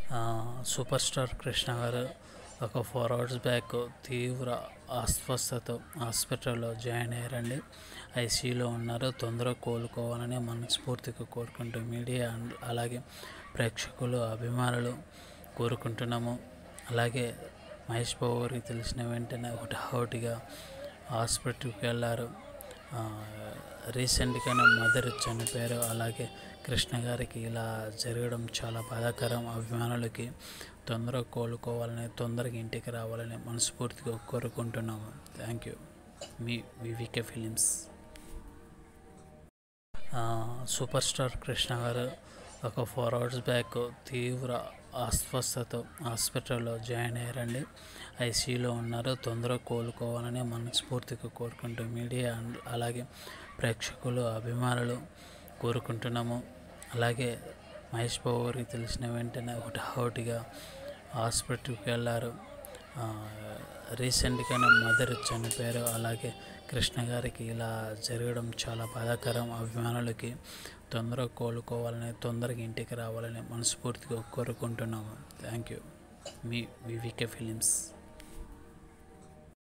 ఆ, super star Krishna garu ఒక four hours back తీవ్ర అస్వస్థత హాస్పిటల్లో జాయిన్ అయ్యారండి ఐసీయూలో ఉన్నారు తొందరగా కోలుకోవాలని మనస్ఫూర్తిగా కోరుకుంటూ మీడియా అండ్ అలాగే ప్రేక్షకులు అభిమానులు కోరుకుంటున్నాము అలాగే మహేష్ బాబు గారికి తెలిసిన వెంటనే ఒకటి హౌటిగా హాస్పిటల్కి వెళ్ళారు ఆ, రీసెంట్గానే మదర్ చనిపోయారు అలాగే కృష్ణ గారికి ఇలా జరగడం చాలా బాధాకరం అభిమానులకి తొందరగా కోలుకోవాలని తొందరగా ఇంటికి రావాలని మనస్ఫూర్తిగా కోరుకుంటున్నాము థ్యాంక్ యూ మీ వివికే ఫిలిమ్స్ ఆ, సూపర్ స్టార్ కృష్ణ గారు ఒక ఫోర్ అవర్స్ బ్యాక్ తీవ్ర అస్వస్థత హాస్పిటల్లో జాయిన్ అయ్యారండి ఐసీయూలో ఉన్నారు తొందరగా కోలుకోవాలని మనస్ఫూర్తిగా కోరుకుంటూ మీడియా అండ్ అలాగే ప్రేక్షకులు అభిమానులు కోరుకుంటున్నాము అలాగే మహేష్ బాబు గారికి తెలిసిన వెంటనే ఒకటి హౌటిగా హాస్పిటల్కి వెళ్ళారు ఆ, రీసెంట్గానే మదర్ చనిపోయారు అలాగే కృష్ణ గారికి ఇలా జరగడం చాలా బాధాకరం అభిమానులకి తొందరగా కోలుకోవాలని తొందరగా ఇంటికి రావాలని మనస్ఫూర్తిగా కోరుకుంటున్నాము థ్యాంక్ యూ మీ వివికే ఫిలిమ్స్